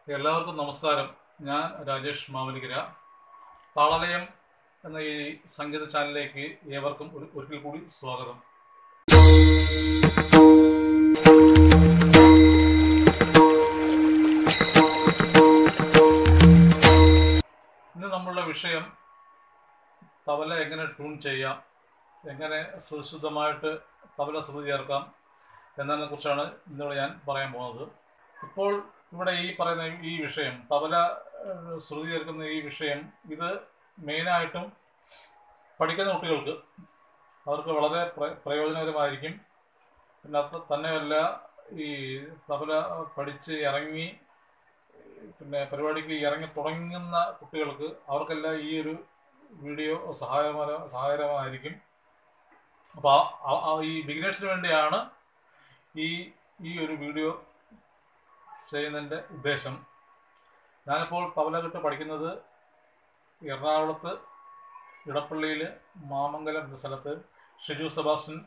എല്ലാവർക്കും നമസ്കാരം ഞാൻ രാജേഷ് മാവലിക്കര താളലയം എന്ന ഈ സംഗീത ചാനലിലേക്ക് ഏവർക്കും ഒരു ഒരിക്കൽ കൂടി സ്വാഗതം ഇന്ന് നമ്മളുടെ വിഷയം തബല എങ്ങനെ ട്യൂൺ ചെയ്യാം എങ്ങനെ സുശുദ്ധമായിട്ട് തബല ശ്രുതി ചേർക്കാം എന്നതിനെ കുറിച്ചാണ് ഇന്നിവിടെ ഞാൻ പറയാൻ പോകുന്നത് ഇപ്പോൾ ഇവിടെ ഈ പറയുന്ന ഈ വിഷയം തബല ഏഹ്, ശ്രുതി ചേർക്കുന്ന ഈ വിഷയം ഇത് മെയിനായിട്ടും പഠിക്കുന്ന കുട്ടികൾക്ക് അവർക്ക് വളരെ പ്ര- പ്രയോജനകരമായിരിക്കും പിന്നെ അത് തന്നെയല്ല ഈ തബല പഠിച്ച് ഇറങ്ങി പിന്നെ പരിപാടിക്ക് ഇറങ്ങി തുടങ്ങുന്ന കുട്ടികൾക്ക് അവർക്കെല്ലാം ഈ ഒരു വീഡിയോ സഹായകര സഹായകരമായിരിക്കും അപ്പോൾ ഈ ബിഗിനേഴ്സിന് വേണ്ടിയാണ് ഈ ഈ ഒരു വീഡിയോ ചെയ്യുന്നതിൻ്റെ ഉദ്ദേശം ഞാനിപ്പോൾ തബലകെട്ട് പഠിക്കുന്നത് എറണാകുളത്ത് ഇടപ്പള്ളിയിൽ മാമംഗലം എന്ന സ്ഥലത്ത് ഷിജു സെബാസ്റ്റ്യൻ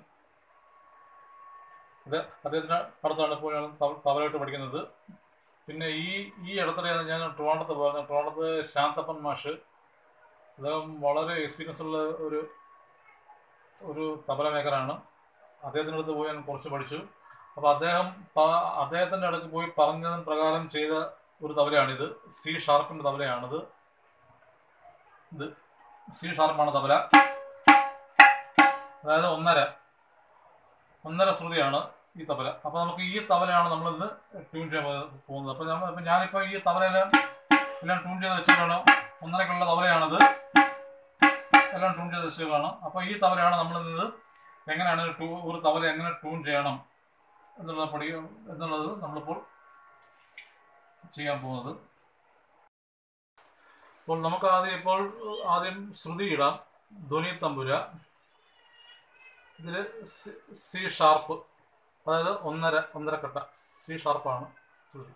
ഇത് അദ്ദേഹത്തിന് അടുത്താണ് ഇപ്പോൾ ഞാൻ തബ- തബലകെട്ട് പഠിക്കുന്നത് പിന്നെ ഈ ഈ ഇടത്തിലാണ് ഞാൻ ട്രിവാണ്ടത്ത് പോയത് ട്രിവാണ്ടത്ത് ശാന്തപ്പൻ മാഷ് അദ്ദേഹം വളരെ എക്സ്പീരിയൻസ് ഉള്ള ഒരു ഒരു തബല മേഖലാണ് അദ്ദേഹത്തിൻ്റെ അടുത്ത് പോയി ഞാൻ കുറച്ച് പഠിച്ചു അപ്പോൾ അദ്ദേഹം പ- അദ്ദേഹത്തിൻ്റെ അടുത്ത് പോയി പറഞ്ഞതിന് പ്രകാരം ചെയ്ത ഒരു തബലയാണിത് സി ഷാർപ്പിൻ്റെ തബലയാണിത് ഇത് സി ഷാർപ്പാണ് തബല അതായത് ഒന്നര ഒന്നര ശ്രുതിയാണ് ഈ തബല അപ്പോൾ നമുക്ക് ഈ തബലയാണ് നമ്മളിന്ന് ട്യൂൺ ചെയ്യാൻ പോ- പോകുന്നത് അപ്പോൾ നമ്മൾ അപ്പോൾ ഞാനിപ്പോൾ ഈ തബലയെല്ലാം എല്ലാം ട്യൂൺ ചെയ്ത് വെച്ചിട്ടാണ് ഒന്നരക്കുള്ള തബലയാണിത് എല്ലാം ട്യൂൺ ചെയ്ത് വെച്ചതാണ് അപ്പോൾ ഈ തബലയാണ് നമ്മളിന്നത് എങ്ങനെയാണ് ഒരു ടൂ- ഒരു തബല എങ്ങനെ ട്യൂൺ ചെയ്യണം എന്നുള്ളത് പഠി എന്നുള്ളത് നമ്മളിപ്പോൾ ചെയ്യാൻ പോകുന്നത് അപ്പോൾ നമുക്ക് ആദ്യം ഇപ്പോൾ ആദ്യം ശ്രുതി ഇടാം ധ്വനി തമ്പുര ഇതിൽ സി ഷാർപ്പ് അതായത് ഒന്നര ഒന്നര കട്ട സി ഷാർപ്പാണ് ശ്രുതി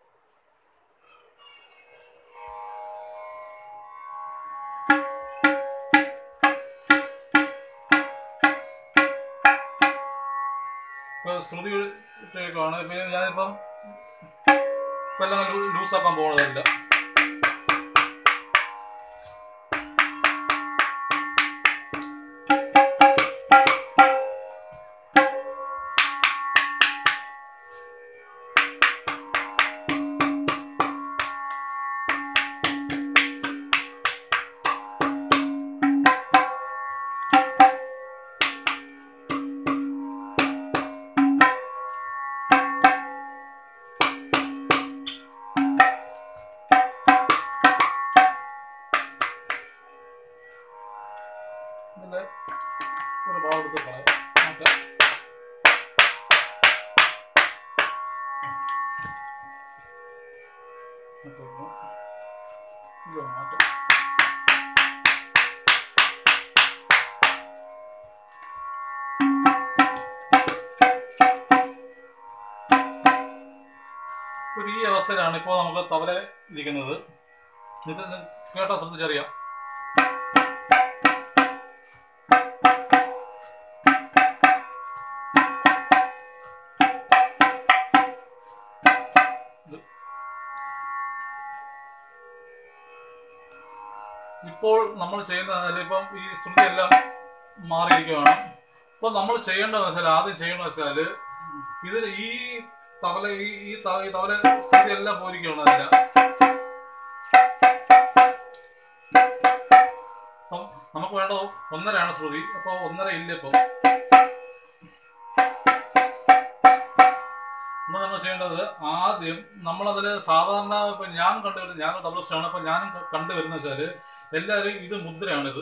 ഇപ്പോൾ ശ്രുതി ഇട്ടേക്കാണ് പിന്നെ ഞാനിപ്പം ഇപ്പം എല്ലാം ലൂ- ലൂസാക്കാൻ പോകുന്നതല്ല ഇതിൻ്റെ ഒരു ഭാഗം എടുത്ത് കളയാം മാറ്റാം മാറ്റാം. ഇത് മാറ്റാം ഒരു ഈ അവസ്ഥയിലാണ് ഇപ്പോൾ നമുക്ക് തവല ഇരിക്കുന്നത് ഇത് കേട്ടാ ശ്രദ്ധിച്ചറിയാം ഇപ്പോൾ നമ്മൾ ചെയ്യുന്ന ഇപ്പം ഈ ശ്രുതി എല്ലാം മാറിയിരിക്കുകയാണ് ഇപ്പോൾ നമ്മൾ ചെയ്യേണ്ടതെന്ന് വെച്ചാൽ ആദ്യം ചെയ്യേണ്ടതെന്ന് വെച്ചാൽ ഇതിൽ ഈ തവല ഈ ഈ ത- ഈ തവല ശ്രുതി എല്ലാം പോയിരിക്കുകയാണ് അതില്ല അപ്പം നമുക്ക് വേണ്ടത് ഒന്നരയാണ് ശ്രുതി അപ്പോൾ ഒന്നര ഇല്ല ഇപ്പം നമ്മൾ നമ്മൾ ചെയ്യേണ്ടത് ആദ്യം നമ്മളതിൽ സാധാരണ ഇപ്പം ഞാൻ കണ്ടുവരുന്നത് ഞാൻ തബലിസ്റ്റാണ് അപ്പം ഞാൻ കണ്ടുവരുന്ന വെച്ചാൽ എല്ലാവരും ഇത് മുദ്രയാണിത്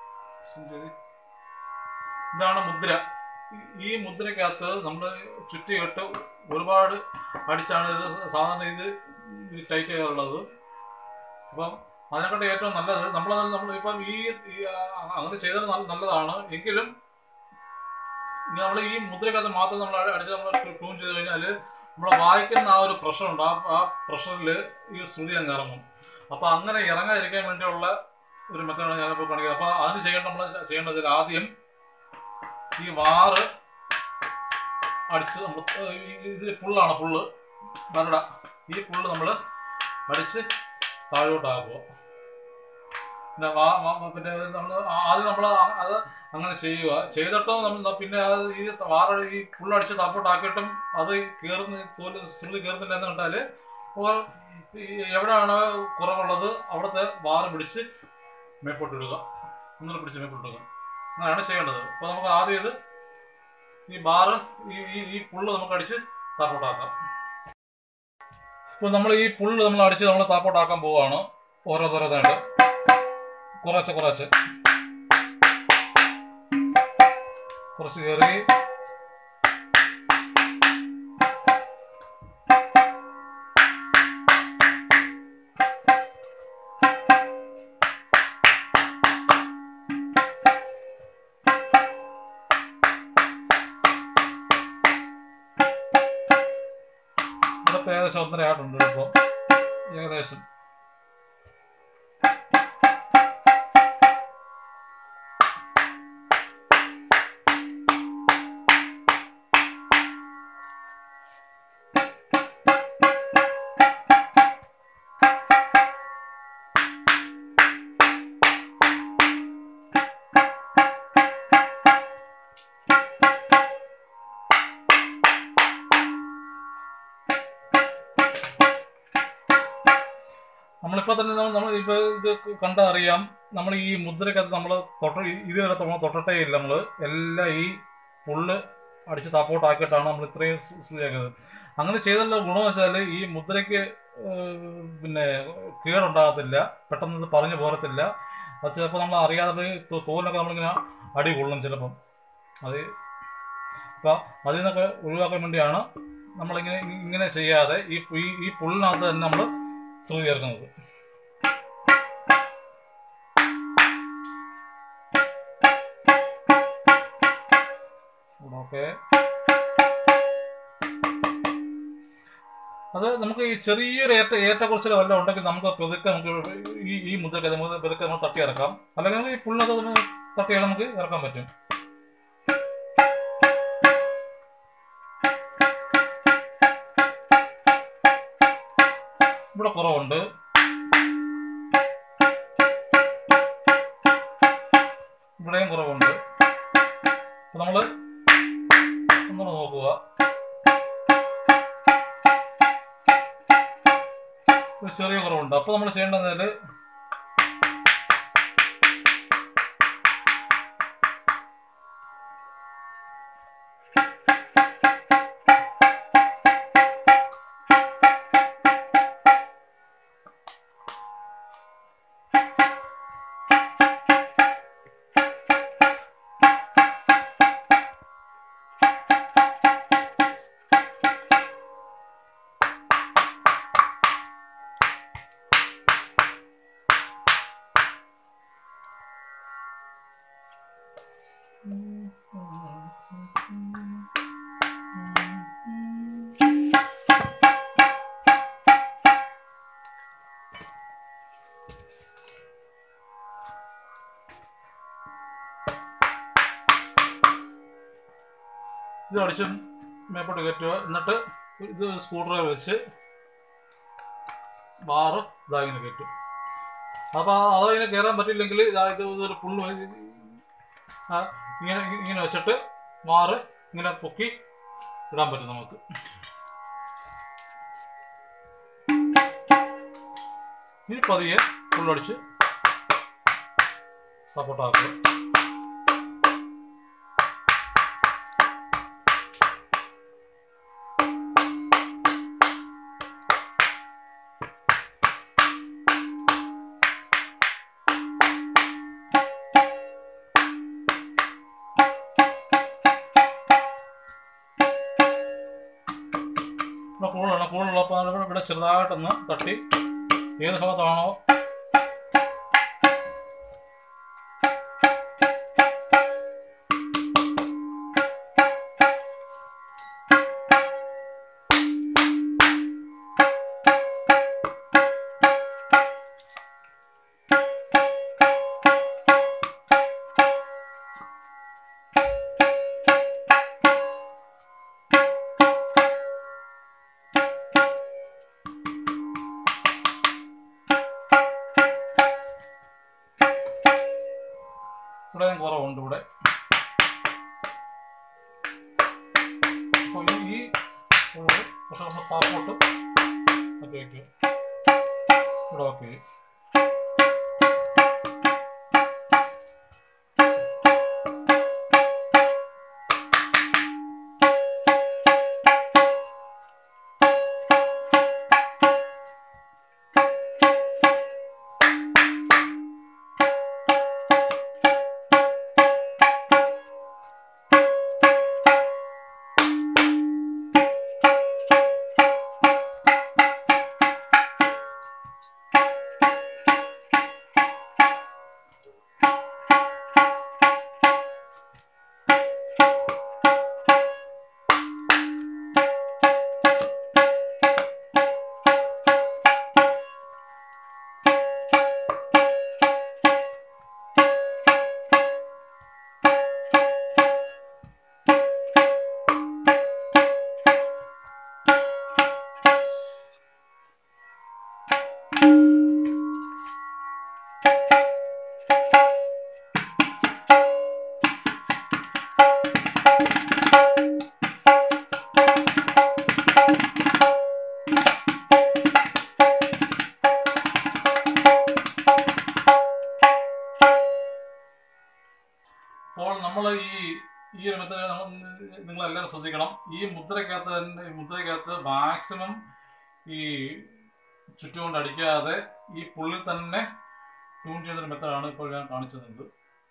ഇതാണ് മുദ്ര ഈ- ഈ മുദ്രക്കകത്ത് നമ്മൾ ചുറ്റിയിട്ട് ഒരുപാട് അടിച്ചാണ് ഇത് സാധാരണ ഇത് ഇത് ടൈറ്റ് ചെയ്യാറുള്ളത് അപ്പം അതിനെക്കൊണ്ട് ഏറ്റവും നല്ലത് നമ്മൾ നമ്മൾ ഇപ്പം ഈ ഈ, ആ, അങ്ങനെ ചെയ്തത് നല്ല- നല്ലതാണ് എങ്കിലും നമ്മൾ ഈ മുദ്രക്കകത്ത് മാത്രം നമ്മൾ അടിച്ച് നമ്മൾ ട്യൂൺ ചെയ്ത് കഴിഞ്ഞാൽ നമ്മൾ വായിക്കുന്ന ആ ഒരു പ്രഷർ ഉണ്ട് ആ ആ പ്രഷറിൽ ഈ ശ്രുതി അങ്ങ് ഇറങ്ങും അപ്പോൾ അങ്ങനെ ഇറങ്ങാതിരിക്കാൻ വേണ്ടിയുള്ള ഒരു മെത്തേഡാണ് ഞാനിപ്പോൾ കാണിക്കുന്നത് അപ്പോൾ അതിന് ചെയ്യേണ്ട നമ്മൾ ചെയ്യേണ്ടത് വെച്ചാൽ ആദ്യം ഈ വാറ് അടിച്ച് നമ്മൾ ഇതിൽ പുള്ളാണ് പുള്ള് വരട ഈ പുള്ള് നമ്മൾ അടിച്ച് താഴോട്ടാക്കുക പിന്നെ വാ- വാ- വാ- പിന്നെ നമ്മൾ ആദ്യം നമ്മൾ അത് അങ്ങനെ ചെയ്യുക ചെയ്തിട്ട് നമ്മൾ പിന്നെ അത് ഈ വാറ ഈ പുള്ളടിച്ച് താപ്പോട്ടാക്കിയിട്ടും അത് കയറുന്ന തോല് ശ്രുതി കയറുന്നില്ല എന്ന് കണ്ടാൽ എവിടെയാണ് കുറവുള്ളത് അവിടുത്തെ വാറ് പിടിച്ച് മേപ്പോട്ടിടുക ഒന്നുകൂടെ പിടിച്ച് മേപ്പോട്ടിടുക അങ്ങനെയാണ് ചെയ്യേണ്ടത് അപ്പോൾ നമുക്ക് ആദ്യം ഇത് ഈ ബാറ് ഈ ഈ- ഈ പുള്ള് നമുക്ക് അടിച്ച് താപ്പോട്ടാക്കാം ഇപ്പോൾ നമ്മൾ ഈ പുള്ള് നമ്മൾ അടിച്ച് നമ്മൾ താപ്പോട്ടാക്കാൻ പോവുകയാണ് ഓരോന്നോരോന്നായിട്ട് കുറച്ച് കുറച്ച് കുറച്ച് കയറി ഇതൊക്കെ ഏകദേശം ഒന്നര ആയിട്ടുണ്ട് ഇപ്പോൾ ഏകദേശം നമ്മളിപ്പോൾ തന്നെ നമ്മൾ നമ്മൾ ഇപ്പോൾ ഇത് കണ്ടാൽ അറിയാം നമ്മൾ ഈ മുദ്രക്കകത്ത് നമ്മൾ തൊട്ട ഇതിനകത്ത് നമ്മൾ തൊട്ടിട്ടേ ഇല്ല നമ്മൾ എല്ലാം ഈ പുള്ള് അടിച്ച് താപ്പോട്ടാക്കിയിട്ടാണ് നമ്മൾ ഇത്രയും ശരിയാക്കുന്നത് അങ്ങനെ ചെയ്തുള്ള ഗുണമെന്ന് വെച്ചാൽ ഈ മുദ്രയ്ക്ക് ഏഹ്, പിന്നെ കേടുണ്ടാകത്തില്ല പെട്ടെന്ന് ഇത് പറഞ്ഞു പോരത്തില്ല അത് ചിലപ്പോൾ നമ്മൾ അറിയാതെ ഈ തോ- തോലിനൊക്കെ നമ്മളിങ്ങനെ അടി കൊള്ളും ചിലപ്പം അത് അപ്പം അതിൽ നിന്നൊക്കെ ഒഴിവാക്കാൻ വേണ്ടിയാണ് നമ്മളിങ്ങനെ ഇങ്ങനെ ചെയ്യാതെ ഈ ഈ- ഈ പുള്ളിനകത്ത് തന്നെ നമ്മൾ ശ്രുതി ചേർക്കുന്നത് ഓക്കെ അത് നമുക്ക് ഈ ചെറിയൊരു ഏറ്റ ഏറ്റക്കുറച്ചിൽ വല്ലതും ഉണ്ടെങ്കിൽ നമുക്ക് പെതുക്കെ നമുക്ക് ഈ ഈ മുദ്രക്ക് നമുക്ക് പെതുക്കെ നമ്മൾ തട്ടി ഇറക്കാം അല്ലെങ്കിൽ നമുക്ക് ഈ പുള്ളൊക്കെ ഒന്ന് തട്ടിയാൽ നമുക്ക് ഇറക്കാൻ പറ്റും ഇവിടെ കുറവുണ്ട് ഇവിടെയും കുറവുണ്ട് അപ്പൊ നമ്മള് ഒന്നുകൂടെ നോക്കുക ഒരു ചെറിയ കുറവുണ്ട് അപ്പൊ നമ്മൾ ചെയ്യേണ്ടത് ഇത് അടിച്ച് മേപ്പോട്ട് കയറ്റുക എന്നിട്ട് ഇത് സ്ക്രൂ ഡ്രൈവർ വെച്ച് ബാറ് ഇതാ ഇങ്ങനെ കയറ്റും അപ്പോൾ അതതിനെ കയറാൻ പറ്റില്ലെങ്കിൽ ഇതാ ഇത് ഇതൊരു പുള്ളു ആ, ഇങ്ങനെ ഇങ്ങനെ വെച്ചിട്ട് മാറ് ഇങ്ങനെ പൊക്കി ഇടാൻ പറ്റും നമുക്ക് ഇനി പതിയെ പുള്ളടിച്ച് സപ്പോർട്ടാക്കുക ഇവിടെ കൂടുതലാണ് കൂടുതലുള്ളപ്പോൾ നമ്മൾ ഇവിടെ ചെറുതായിട്ടൊന്ന് തട്ടി ഏത് ഭാഗത്താണോ സപ്ലൈയും കുറവുണ്ട് ഇവിടെ അപ്പോൾ ഈ ഈ ഉള്ളത് പക്ഷെ നമ്മൾ താപ്പോട്ട് മറ്റേ വയ്ക്കുക ഇവിടെ ഓക്കെ അപ്പോൾ നമ്മൾ ഈ ഈ ഒരു മെത്തേഡ് നമ്മൾ നിങ്ങൾ എല്ലാവരും ശ്രദ്ധിക്കണം ഈ മുദ്രക്കകത്ത് തന്നെ ഈ മുദ്രക്കകത്ത് മാക്സിമം ഈ ചുറ്റുകൊണ്ട് അടിക്കാതെ ഈ പുള്ളിൽ തന്നെ ട്യൂൺ ചെയ്യുന്നൊരു മെത്തേഡാണ് ഇപ്പോൾ ഞാൻ കാണിച്ചു തന്നത്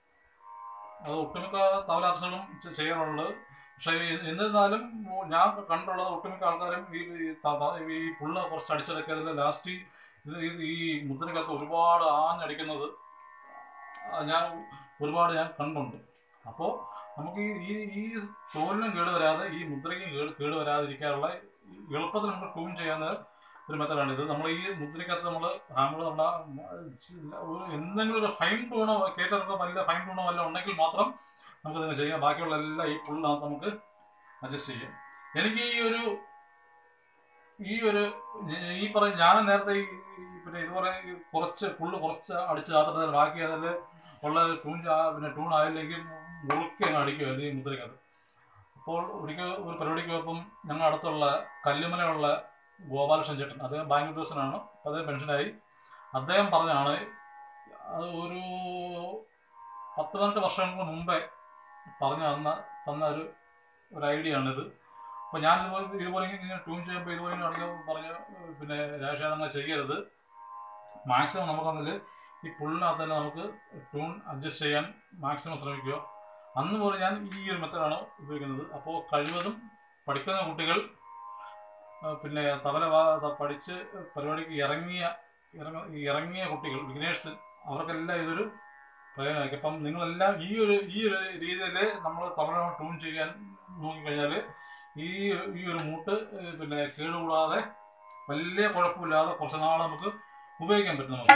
അത് ഒട്ടുമിക്ക തവലാപ്സുകളും ചെ- ചെയ്യാറുള്ളത് പക്ഷേ എ- എന്നിരുന്നാലും മോ- ഞാൻ കണ്ടുള്ളത് ഒട്ടുമിക്ക ആൾക്കാരും ഈ ഈ ത- ത- ഈ പുള്ള കുറച്ച് അടിച്ചെടുക്കിയതിൽ ലാസ്റ്റ് ഇത് ഈ- ഈ മുദ്രക്കകത്ത് ഒരുപാട് ആഞ്ഞടിക്കുന്നത് ആ, ഞാൻ ഒരുപാട് ഞാൻ കണ്ടുണ്ട് അപ്പോൾ നമുക്ക് ഈ ഈ ഈ തോലിനും കേട് വരാതെ ഈ മുദ്രയ്ക്കും കേട് കേട് വരാതിരിക്കാനുള്ള എളുപ്പത്തിൽ നമുക്ക് ട്യൂൺ ചെയ്യാവുന്ന ഒരു മെത്തഡാണ് ഇത് നമ്മൾ ഈ മുദ്രക്കകത്ത് നമ്മൾ ഹാമർ നമ്മുടെ ഒരു എന്തെങ്കിലും ഒരു ഫൈൻ ടൂണോ കേട്ടൊക്കെ വലിയ ഫൈൻ ടൂണോ വല്ല ഉണ്ടെങ്കിൽ മാത്രം നമുക്ക് ഇതിനെ ചെയ്യാം ബാക്കിയുള്ള എല്ലാം ഈ പുള്ളിനകത്ത് നമുക്ക് അഡ്ജസ്റ്റ് ചെയ്യാം എനിക്ക് ഈ ഒരു ഈ ഒരു ഈ പറഞ്ഞ ഞാൻ നേരത്തെ ഈ ഈ പിന്നെ ഇതുപോലെ ഈ കുറച്ച് പുള്ള് കുറച്ച് അടിച്ച് താത്തിട്ട് ബാക്കി അതിൽ ഉള്ള ടൂൺ ചാ- പിന്നെ ടൂൺ ആയില്ലെങ്കിൽ മുറുക്കി അങ്ങ് അടിക്കുമായിരുന്നു ഈ മുദ്രക്കകത്ത് അപ്പോൾ ഒരിക്കൽ ഒരു പരിപാടിക്ക് പോയപ്പം ഞങ്ങൾ അടുത്തുള്ള കല്ലുമലയുള്ള ഗോപാലകൃഷ്ണൻ ചേട്ടൻ അദ്ദേഹം ബാങ്ക് ഉദ്യോഗസ്ഥനാണ് അദ്ദേഹം പെൻഷനായി അദ്ദേഹം പറഞ്ഞാണ് അത് ഒരു പത്ത് പതിനെട്ട് വർഷങ്ങൾക്ക് മുമ്പേ പറഞ്ഞു തന്ന തന്ന ഒരു ഒരു ഐഡിയ ആണിത് അപ്പോൾ ഞാൻ ഇതുപോലെ ഇതുപോലെ ഇങ്ങനെ ട്യൂൺ ചെയ്യുമ്പോൾ ഇതുപോലെ ഇങ്ങനെ അടിക്കാൻ പറഞ്ഞ് പിന്നെ രാഷ്ട്രീയ ചെയ്യരുത് മാക്സിമം നമുക്കതിൽ ഈ പുള്ളിനകത്ത് തന്നെ നമുക്ക് ട്യൂൺ അഡ്ജസ്റ്റ് ചെയ്യാൻ മാക്സിമം ശ്രമിക്കുക അന്ന് പോലെ ഞാൻ ഈ ഒരു മെത്തഡാണ് ഉപയോഗിക്കുന്നത് അപ്പോൾ കഴിവതും പഠിക്കുന്ന കുട്ടികൾ ആ, പിന്നെ തബല വാ- ത- പഠിച്ച് പരിപാടിക്ക് ഇറങ്ങിയ ഇറങ്ങ- ഇറങ്ങിയ കുട്ടികൾ ബിഗിനേഴ്സ് അവർക്കെല്ലാം ഇതൊരു പ്രയോജനമായിരിക്കും അപ്പം നിങ്ങളെല്ലാം ഈ ഒരു ഈ ഒരു രീതിയിൽ നമ്മൾ തബല ട്യൂൺ ചെയ്യാൻ നോക്കിക്കഴിഞ്ഞാൽ ഈ ഈ ഒരു മൂട്ട് ഏ, പിന്നെ കേടുകൂടാതെ വലിയ കുഴപ്പമില്ലാതെ കുറച്ച് നാൾ നമുക്ക് ഉപയോഗിക്കാൻ പറ്റും നമുക്ക്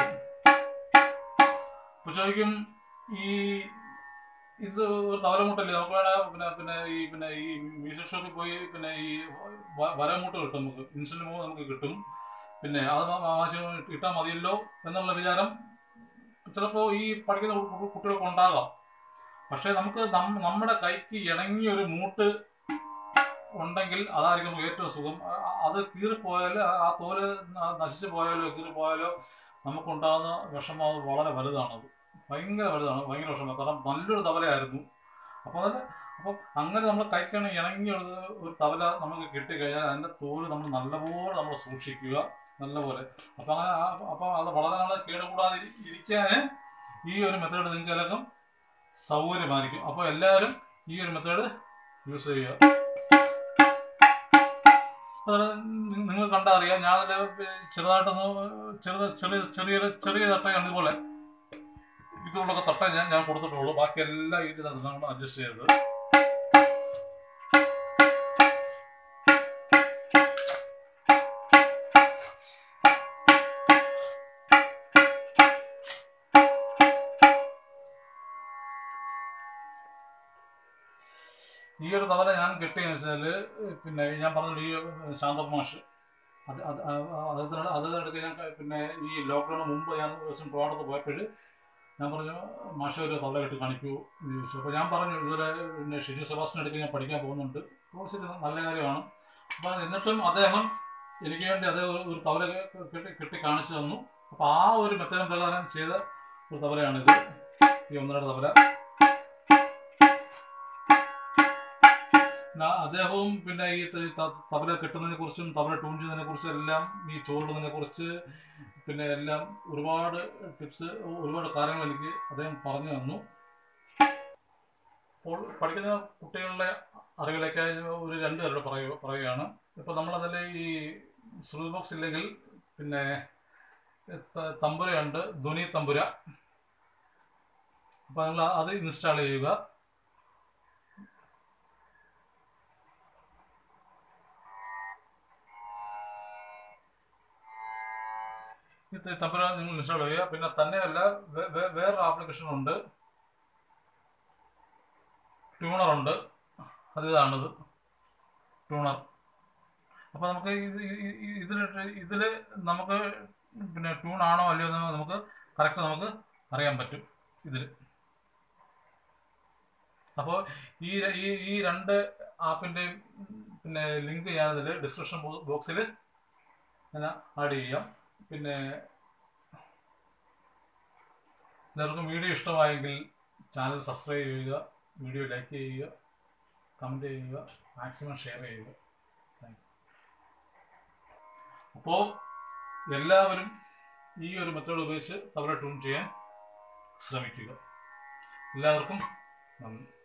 അപ്പോൾ ചോദിക്കും ഈ ഇത് ഒരു തവലമുട്ടല്ലേ നമുക്ക് വേണേ പിന്നെ പിന്നെ ഈ പിന്നെ ഈ മ്യൂസിക് ഷോപ്പിൽ പോയി പിന്നെ ഈ വ- വരമുട്ട് കിട്ടും നമുക്ക് ഇൻസുലിൻ മൂവ് നമുക്ക് കിട്ടും പിന്നെ അത് ആവശ്യം ഇട്ടാൽ മതിയല്ലോ എന്നുള്ള വിചാരം ചിലപ്പോൾ ഈ പഠിക്കുന്ന കു- കു- കുട്ടികൾക്ക് ഉണ്ടാകാം പക്ഷേ നമുക്ക് നം- നമ്മുടെ കൈക്ക് ഇണങ്ങിയ ഒരു മൂട്ട് ഉണ്ടെങ്കിൽ അതായിരിക്കും നമുക്ക് ഏറ്റവും സുഖം അ- അത് കീറിപ്പോയാൽ ആ തോല് ന- നശിച്ചു പോയാലോ കീറിപ്പോയാലോ നമുക്കുണ്ടാകുന്ന വിഷമം അത് വളരെ വലുതാണത് ഭയങ്കര വലുതാണ് ഭയങ്കര വിഷമം കാരണം നല്ലൊരു തവലയായിരുന്നു അപ്പോൾ അത് അപ്പം അങ്ങനെ നമ്മൾ കൈക്കാണ് ഇണങ്ങിയ ഒരു ഒരു തവല നമുക്ക് കിട്ടിക്കഴിഞ്ഞാൽ അതിൻ്റെ തോല് നമ്മൾ നല്ലപോലെ നമ്മൾ സൂക്ഷിക്കുക നല്ലപോലെ അപ്പം അങ്ങനെ അപ്പം അത് വളരെ നാളെ കേടുകൂടാതെ ഇരി- ഇരിക്കാൻ ഈ ഒരു മെത്തേഡ് നിങ്ങൾക്ക് എല്ലാവർക്കും സൗകര്യമായിരിക്കും അപ്പോൾ എല്ലാവരും ഈ ഒരു മെത്തേഡ് യൂസ് ചെയ്യുക അതാണ് നി- നിങ്ങൾ കണ്ടാൽ അറിയാം ഞാനതിൽ ചെറുതായിട്ടൊന്ന് ചെറിയ ചെറിയ ചെറിയ ചെറിയ തട്ടയാണ് ഇതുപോലെ ഇതുകൊണ്ടൊക്കെ തട്ട ഞാൻ ഞാൻ കൊടുത്തിട്ടുള്ളൂ ബാക്കി എല്ലാം ഈ നമ്മൾ അഡ്ജസ്റ്റ് ചെയ്തത് ഈ ഒരു തവല ഞാൻ കെട്ടിയെന്ന് വെച്ചാൽ പിന്നെ ഞാൻ പറഞ്ഞ ഈ ശാന്തർ മാഷ് അത് അത് അദ്ദേഹത്തിനോട് അദ്ദേഹത്തിനടുക്ക് ഞാൻ ക- പിന്നെ ഈ ലോക്ക്ഡൗണിന് മുമ്പ് ഞാൻ ഒരു ദിവസം ട്രോണ്ടത്ത് പോയപ്പോൾ ഞാൻ പറഞ്ഞു മാഷ ഒരു തവള കെട്ടി കാണിക്കൂ എന്ന് ചോദിച്ചു അപ്പോൾ ഞാൻ പറഞ്ഞു ഇതുപോലെ പിന്നെ ഷിജു സെബാസ്റ്റിന് അടുത്ത് ഞാൻ പഠിക്കാൻ പോകുന്നുണ്ട് അപ്പോൾ ശരി നല്ല കാര്യമാണ് അപ്പോൾ എന്നിട്ടും അദ്ദേഹം എനിക്ക് വേണ്ടി അതേ ഒരു- ഒരു തവല കെട്ടി കെട്ടി കാണിച്ചു തന്നു അപ്പോൾ ആ ഒരു മെത്തേഡ് പ്രകാരം ചെയ്ത ഒരു തവലയാണിത് ഈ ഒന്നര തവല പിന്നെ അദ്ദേഹവും പിന്നെ ഈ ത- ത- തബല കെട്ടുന്നതിനെ കുറിച്ചും തബല ട്യൂൺ ചെയ്യുന്നതിനെ കുറിച്ചും എല്ലാം ഈ ചോറിടുന്നതിനെ കുറിച്ച് പിന്നെ എല്ലാം ഒരുപാട് ടിപ്സ് ഒരുപാട് കാര്യങ്ങൾ എനിക്ക് അദ്ദേഹം പറഞ്ഞു തന്നു അപ്പോൾ പഠിക്കുന്ന കുട്ടികളുടെ അറിവിലേക്കായി ഒരു രണ്ട് പേരുടെ പറയുക പറയുകയാണ് ഇപ്പോൾ നമ്മളതിൽ ഈ ശ്രുതി ബോക്സ് ഇല്ലെങ്കിൽ പിന്നെ ത- തമ്പുരയുണ്ട് ധ്വനി തമ്പുര അപ്പോൾ നിങ്ങൾ അത് ഇൻസ്റ്റാൾ ചെയ്യുക ഇത് തമ്പുര നിങ്ങൾ ഇൻസ്റ്റാൾ ചെയ്യുക പിന്നെ തന്നെയല്ല വേ- വേ- വേറൊരു ആപ്ലിക്കേഷൻ ഉണ്ട് ട്യൂണർ ഉണ്ട് അത് ഇതാണിത് ട്യൂണർ അപ്പോൾ നമുക്ക് ഇത് ഇതിൽ ഇതിൽ നമുക്ക് പിന്നെ ട്യൂൺ ആണോ അല്ലയോ എന്ന് നമുക്ക് കറക്റ്റ് നമുക്ക് അറിയാൻ പറ്റും ഇതിൽ അപ്പോൾ ഈ ര- ഈ ഈ രണ്ട് ആപ്പിൻ്റെയും പിന്നെ ലിങ്ക് ഞാനതിൽ ഡിസ്ക്രിപ്ഷൻ ബോക്സിൽ ഞാൻ ആഡ് ചെയ്യാം പിന്നെ എല്ലാവർക്കും വീഡിയോ ഇഷ്ടമായെങ്കിൽ ചാനൽ സബ്സ്ക്രൈബ് ചെയ്യുക വീഡിയോ ലൈക്ക് ചെയ്യുക കമൻറ്റ് ചെയ്യുക മാക്സിമം ഷെയർ ചെയ്യുക അപ്പോൾ എല്ലാവരും ഈ ഒരു മെത്തേഡ് ഉപയോഗിച്ച് തവല ട്യൂൺ ചെയ്യാൻ ശ്രമിക്കുക എല്ലാവർക്കും നന്ദി